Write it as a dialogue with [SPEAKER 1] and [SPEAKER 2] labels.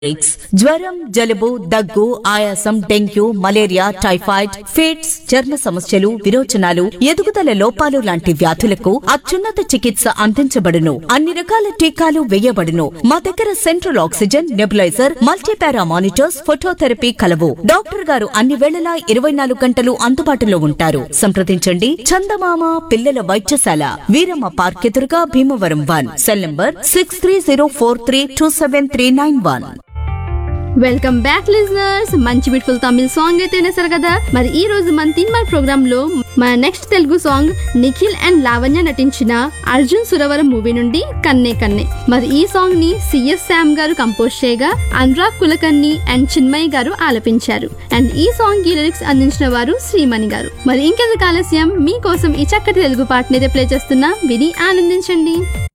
[SPEAKER 1] rates జ్వరం జలుబు దగ్గు ఆయాసం డెంగ్యూ మలేరియా టైఫాయిడ్ ఫిట్స్ చర్మ సమస్యలు విరోచనాలు ఎదుగుదల లోపాలు లాంటి వ్యాధులకు అత్యున్నత చికిత్స అందించబడును అన్ని రకాల టీకాలు వేయబడును మా దగ్గర central oxygen nebuliser multipara monitors phototherapy కలవు డాక్టర్ గారు అన్ని వేళలా ఇరవై నాలుగు గంటలు అందుబాటులో ఉంటారు సంప్రదించండి చందమామ పిల్లల వైద్యశాల వీరమ్మ పార్క్ ఎదురుగా Bhimavaram one cell number six three zero four three two seven three nine one
[SPEAKER 2] welcome back listeners మంచి బ్యూటిఫుల్ తమిళ్ సాంగ్ అయితే వినేశారు కదా మరి ఈ రోజు మన తిన్మార్ ప్రోగ్రామ్ లో మన next Telugu song Nikhil and Lavanya నటించిన అర్జున్ సురవరం మూవీ నుండి కన్నే కన్నే మరి ఈ సాంగ్ ని సిఎస్ శామ్ గారు కంపోజ్ చేయగా అనురాగ్ కులకర్ణి అండ్ చిన్మయి గారు ఆలపించారు అండ్ ఈ సాంగ్ కి లిరిక్స్ అందించిన వారు శ్రీమణి గారు మరి ఇంకెందుకు ఆలస్యం మీకోసం ఈ చక్కటి తెలుగు పాటని అయితే ప్లే చేస్తున్నా విని ఆనందించండి